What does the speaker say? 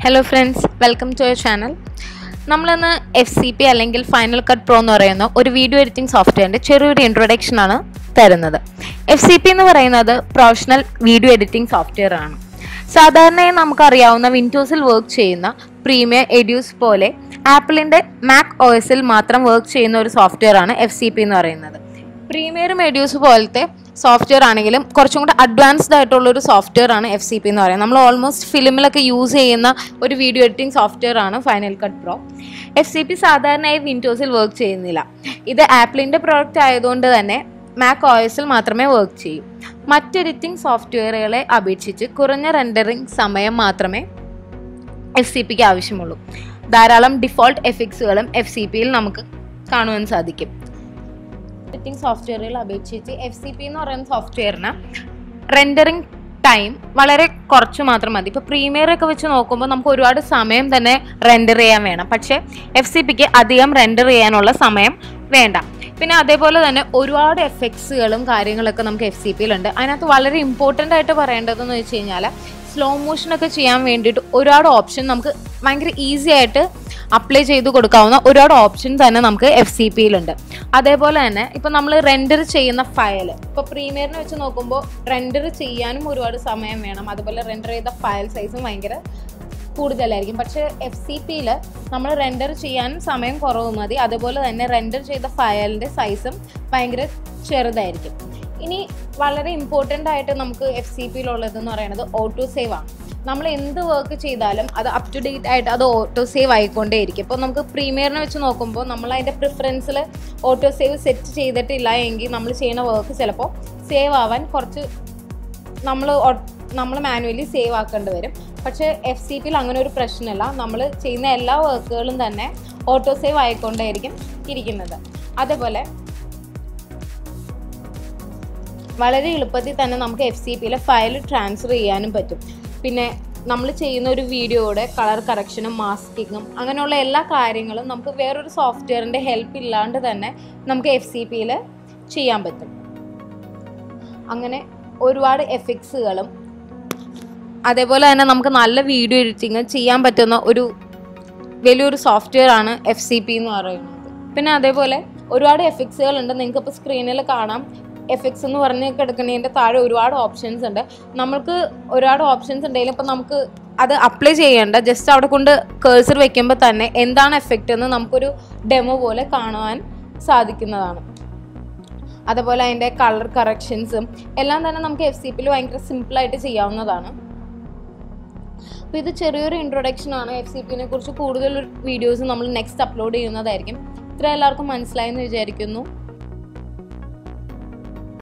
hello friends welcome to your channel നമ്മളിന്ന് F C P അല്ലെങ്കിൽ final cut pro എന്ന് പറയുന്ന ഒരു വീഡിയോ എഡിറ്റിംഗ് സോഫ്റ്റ്വെയറിൻ്റെ ചെറിയൊരു ഇൻട്രൊഡക്ഷൻ ആണ് തരുന്നത് എഫ് സി പി എന്ന് പറയുന്നത് പ്രൊഫഷണൽ വീഡിയോ എഡിറ്റിംഗ് സോഫ്റ്റ്വെയർ ആണ് സാധാരണയായി നമുക്കറിയാവുന്ന വിൻഡോസിൽ വർക്ക് ചെയ്യുന്ന പ്രീമിയർ എഡ്യൂസ് പോലെ ആപ്പിളിൻ്റെ മാക് ഒ എസിൽ മാത്രം വർക്ക് ചെയ്യുന്ന ഒരു സോഫ്റ്റ്വെയർ ആണ് എഫ് സി പി എന്ന് പറയുന്നത് പ്രീമിയറും എഡ്യൂസ് പോലത്തെ സോഫ്റ്റ്വെയർ ആണെങ്കിലും കുറച്ചും കൂടെ അഡ്വാൻസ്ഡ് ആയിട്ടുള്ള ഒരു സോഫ്റ്റ്വെയർ ആണ് എഫ് സി പി എന്ന് പറയുന്നത് നമ്മൾ ഓൾമോസ്റ്റ് ഫിലിമിലൊക്കെ യൂസ് ചെയ്യുന്ന ഒരു വീഡിയോ എഡിറ്റിംഗ് സോഫ്റ്റ്വെയർ ആണ് final cut pro F C P സാധാരണയായി വിൻഡോസിൽ വർക്ക് ചെയ്യുന്നില്ല ഇത് ആപ്പിളിൻ്റെ പ്രോഡക്റ്റ് ആയതുകൊണ്ട് തന്നെ മാക് ഓയസിൽ മാത്രമേ വർക്ക് ചെയ്യൂ മറ്റ് എഡിറ്റിംഗ് സോഫ്റ്റ്വെയറുകളെ അപേക്ഷിച്ച് കുറഞ്ഞ റെൻഡറിങ് സമയം മാത്രമേ എഫ് സി പിക്ക് ആവശ്യമുള്ളൂ ധാരാളം ഡിഫോൾട്ട് എഫിക്സുകളും എഫ് സി പിയിൽ നമുക്ക് കാണുവാൻ സാധിക്കും എഡിറ്റിംഗ് സോഫ്റ്റ്വെയറുകൾ അപേക്ഷിച്ച് എഫ് സി പി എന്ന് പറയുന്ന സോഫ്റ്റ്വെയറിന് റെൻഡറിങ് ടൈം വളരെ കുറച്ച് മാത്രം മതി ഇപ്പോൾ പ്രീമിയർ ഒക്കെ വെച്ച് നോക്കുമ്പോൾ നമുക്ക് ഒരുപാട് സമയം തന്നെ റെൻഡർ ചെയ്യാൻ വേണം പക്ഷേ എഫ് സി പിക്ക് അധികം റെൻഡർ ചെയ്യാനുള്ള സമയം വേണ്ട പിന്നെ അതേപോലെ തന്നെ ഒരുപാട് എഫക്ട്സുകളും കാര്യങ്ങളൊക്കെ നമുക്ക് എഫ് സി പിയിലുണ്ട് അതിനകത്ത് വളരെ ഇമ്പോർട്ടൻ്റ് ആയിട്ട് പറയേണ്ടതെന്ന് വെച്ച് കഴിഞ്ഞാൽ സ്ലോ മോഷനൊക്കെ ചെയ്യാൻ വേണ്ടിയിട്ട് ഒരുപാട് ഓപ്ഷൻ നമുക്ക് ഭയങ്കര ഈസി ആയിട്ട് അപ്ലൈ ചെയ്ത് കൊടുക്കാവുന്ന ഒരുപാട് ഓപ്ഷൻ തന്നെ നമുക്ക് എഫ് സി പിയിലുണ്ട് അതേപോലെ തന്നെ ഇപ്പം നമ്മൾ റെൻഡർ ചെയ്യുന്ന ഫയൽ ഇപ്പോൾ പ്രീമിയറിനെ വെച്ച് നോക്കുമ്പോൾ റെൻഡർ ചെയ്യാനും ഒരുപാട് സമയം വേണം അതുപോലെ റെൻഡർ ചെയ്ത ഫയൽ സൈസും ഭയങ്കര കൂടുതലായിരിക്കും പക്ഷേ എഫ് സി പിയിൽ നമ്മൾ റെൻഡർ ചെയ്യാനും സമയം കുറവ് മതി അതുപോലെ തന്നെ റെൻഡർ ചെയ്ത ഫയലിൻ്റെ സൈസും ഭയങ്കര ചെറുതായിരിക്കും ഇനി വളരെ ഇമ്പോർട്ടൻ്റ് ആയിട്ട് നമുക്ക് എഫ് സി പിയിലുള്ളതെന്ന് പറയുന്നത് ഓട്ടോ സേവ് ആണ് നമ്മൾ എന്ത് വർക്ക് ചെയ്താലും അത് അപ് ടു ഡേറ്റ് ആയിട്ട് അത് ഓട്ടോ സേവ് ആയിക്കൊണ്ടേയിരിക്കും ഇപ്പോൾ നമുക്ക് പ്രീമിയറിനെ വെച്ച് നോക്കുമ്പോൾ നമ്മൾ അതിൻ്റെ പ്രിഫറൻസിൽ ഓട്ടോ സേവ് സെറ്റ് ചെയ്തിട്ടില്ല എങ്കിൽ നമ്മൾ ചെയ്യുന്ന വർക്ക് ചിലപ്പോൾ സേവ് ആവാൻ കുറച്ച് നമ്മൾ നമ്മൾ മാനുവലി സേവ് ആക്കേണ്ടി വരും പക്ഷേ എഫ് സി പിയിൽ അങ്ങനെ ഒരു പ്രശ്നമില്ല നമ്മൾ ചെയ്യുന്ന എല്ലാ വർക്കുകളും തന്നെ ഓട്ടോ സേവ് ആയിക്കൊണ്ടേയിരിക്കും ഇരിക്കുന്നത് അതേപോലെ വളരെ എളുപ്പത്തിൽ തന്നെ നമുക്ക് എഫ് സി പിയിലെ ഫയൽ ട്രാൻസ്ഫർ ചെയ്യാനും പറ്റും പിന്നെ നമ്മൾ ചെയ്യുന്ന ഒരു വീഡിയോയുടെ കളർ കറക്ഷനും മാസ്കിങ്ങും അങ്ങനെയുള്ള എല്ലാ കാര്യങ്ങളും നമുക്ക് വേറൊരു സോഫ്റ്റ്വെയറിൻ്റെ ഹെൽപ്പ് ഇല്ലാണ്ട് തന്നെ നമുക്ക് എഫ് സി പിയിൽ ചെയ്യാൻ പറ്റും അങ്ങനെ ഒരുപാട് എഫക്ട്സുകളും അതേപോലെ തന്നെ നമുക്ക് നല്ല വീഡിയോ എഡിറ്റിങ് ചെയ്യാൻ പറ്റുന്ന ഒരു വലിയൊരു സോഫ്റ്റ്വെയർ ആണ് എഫ് സി പി എന്ന് പറയുന്നത് പിന്നെ അതേപോലെ ഒരുപാട് എഫക്ട്സുകൾ ഉണ്ട് നിങ്ങൾക്ക് ഇപ്പോൾ സ്ക്രീനിൽ കാണാം എഫക്ട്സ് എന്ന് പറഞ്ഞ് കിടക്കുന്നതിൻ്റെ താഴെ ഒരുപാട് ഓപ്ഷൻസ് ഉണ്ട് നമുക്ക് ഒരുപാട് ഓപ്ഷൻസ് ഉണ്ടെങ്കിലും ഇപ്പം നമുക്ക് അത് അപ്ലൈ ചെയ്യേണ്ട ജസ്റ്റ് അവിടെ കൊണ്ട് കേഴ്സർ വെക്കുമ്പോൾ തന്നെ എന്താണ് എഫക്റ്റ് എന്ന് നമുക്കൊരു ഡെമോ പോലെ കാണുവാൻ സാധിക്കുന്നതാണ് അതുപോലെ അതിൻ്റെ കളർ കറക്ഷൻസും എല്ലാം തന്നെ നമുക്ക് എഫ് സി പിയിൽ ഭയങ്കര സിമ്പിളായിട്ട് ചെയ്യാവുന്നതാണ് അപ്പോൾ ഇത് ചെറിയൊരു ഇൻട്രൊഡക്ഷൻ ആണ് എഫ് സി പിനെ കുറിച്ച് കൂടുതൽ വീഡിയോസ് നമ്മൾ നെക്സ്റ്റ് അപ്ലോഡ് ചെയ്യുന്നതായിരിക്കും ഇത്ര എല്ലാവർക്കും മനസ്സിലായെന്ന് വിചാരിക്കുന്നു